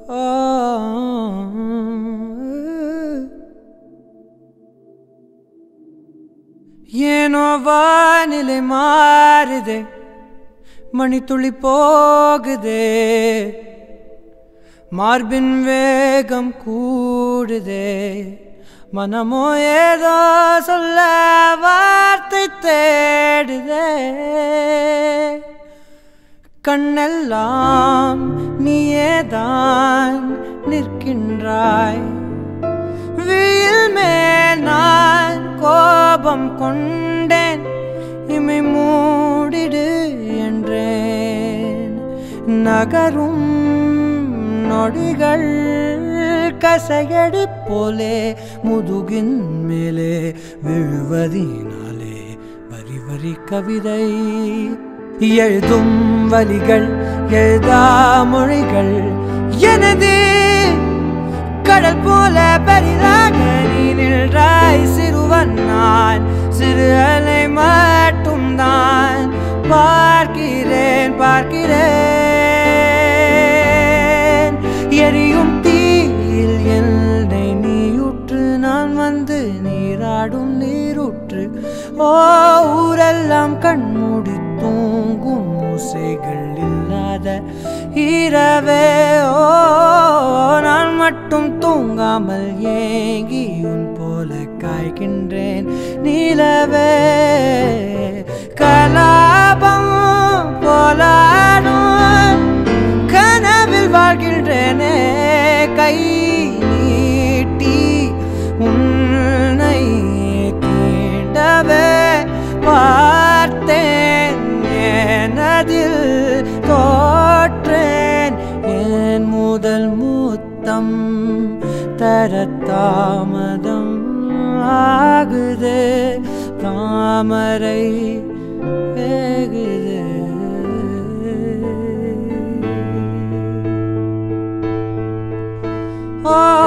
ಏನೋ ವಾನಿಲೆ ಮಾರಿದೆ மணித்துளி போகுதே மார்பின் வேகம் கூடுதே மனமோ ஏதோ சொல்ல வார்த்தை தேடுதே கண்ணெல்லாம் நீயேதான் நிற்கின்றாய் வீல் மேல் நான் கோபம் கொண்டேன் இமை மூடிடு என்றேன் நகரும் நொடிகள் கசையடி போலே முதுகின் மேலே விழுவதினாலே வரி வரி கவிதை எழுதும் வலிகள் எழுதா மொழிகள் எனது கடல் போல பெரிதாக நீ நின்றாய் சிறுவன் நான் சிறு அலை மட்டும் தான் பார்க்கிறேன் பார்க்கிறேன் எரியும் தீயில் என்னை நீயுற்று நான் வந்து நீராடும் நீருற்று ஓ ஊரெல்லாம் கண்மூடி தூங்கும் ஓசைகள் இல்லாத இரவே ஓ நான் மட்டும் தூங்காமல் ஏங்கி உன் போல காய்கின்றேன் நீலவே கலாபம் போலாடும் கனவில் வாழ்கின்றேனே கை நீட்டி உன்னை தீண்டவே பார்த்தேன் எனதில் தோற்றேன் என் முதல் மூத்தம் தர தாமதம் ஆகுது தாமரை வேகுது ஓ